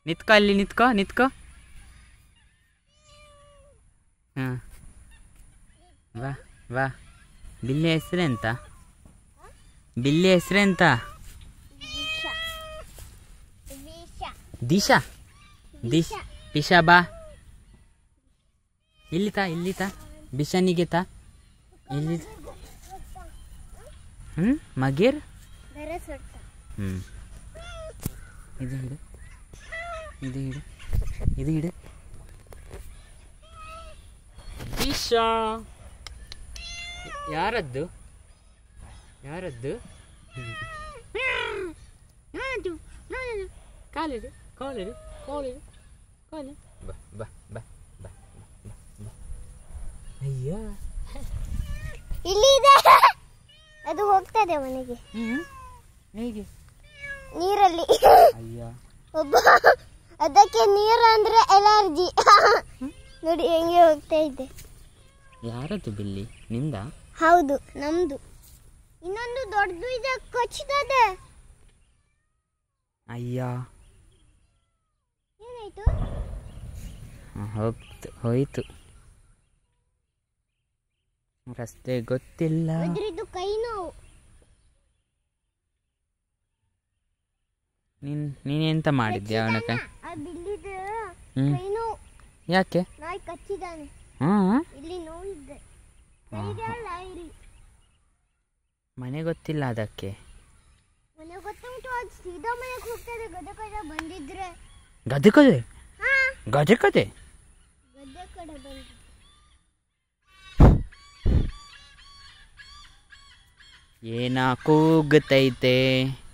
ನಿತ್ಕೋ ಅಲ್ಲಿ ನಿತ್ಕೋ ನಿತ್ಕೋ ಹಾಂ ಬಾ ಬಾ ಬಿಲ್ಲಿ ಹೆಸರೆಂತ ಬಿಲ್ಲಿ ಹೆಸರೆಂತ ದಿಶಾ ದಿಶ್ ಪಿಶಾ ಬಾ ಇಲ್ಲಿ ತಾ ಇಲ್ಲಿ ತಾ ಬಿಷನಿಗೆ ತಾ ಇಲ್ಲಿ ಹ್ಞೂ ಮಗೀರ್ ಹ್ಞೂ ಇದು ಹಿಡು ಇದು ಹಿಡು ಇದು ಹಿಡು ದಿಶಾ ಯಾರದ್ದು ಯಾರದ್ದು ಕಾಲಿಡು ಕಾಲಿಡು ಕಾಲಿಡು ಕಾಲು ಬಾ ಬಾ ಬಾ ಬಾ ಬಾ ಬಾ ಅಯ್ಯೋ ಇಲ್ಲಿ ಇದೆ ಅದು ಹೋಗ್ತದೆ ಮನೆಗೆ ಹ್ಞೂ ಹೇಗೆ ನೀರಲ್ಲಿ ಅಯ್ಯ ಒಬ್ಬ ಅದಕ್ಕೆ ನೀರು ಅಂದ್ರೆ ಎಲರ್ಜಿ ನೋಡಿ ಹೆಂಗೆ ಹೋಗ್ತಾ ಇದೆ ಯಾರದ್ದು ಬಿಲ್ಲಿ ನಿಂದ ಹೌದು ನಮ್ದು ಇನ್ನೊಂದು ದೊಡ್ಡದು ಇದೆ ಕಚ್ತದೆ ಅಯ್ಯ ಏನಾಯ್ತು ಹೋಗ್ತು ಹೋಯ್ತು ರಸ್ತೆ ಗೊತ್ತಿಲ್ಲ ಅದ್ರದ್ದು ಕೈ ನೋವು ನೀನ್ ನೀನೆಂತ ಮಾಡಿದ್ಯಾ ಅವನ ಕೈ ಆ ಬಿಲ್ಲಿದ ಹ್ಮ್ ಕೈ ನೋವು ಯಾಕೆ ನಾಯಿ ಕಚ್ಚಿದಾನೆ ಹ್ಞೂ ಇಲ್ಲಿ ನೋವಿದೆ ಕೈಗೆಲ್ಲ ಇಲ್ಲಿ ಮನೆ ಗೊತ್ತಿಲ್ಲ ಅದಕ್ಕೆ ಮನೆ ಗೊತ್ತುಂಟು ಅದು ಸೀದಾ ಮನೆಗೆ ಹೋಗ್ತದೆ ಗದ್ದೆ ಕಡೆ ಬಂದಿದ್ರೆ ಗದೆ ಕದೆ ಹಾ ಗದೆ ಕದೆ ಗದ್ದೆ ಕಡೆ ಬಂದು ಏನ ಕೂಗುತ್ತೈತೆ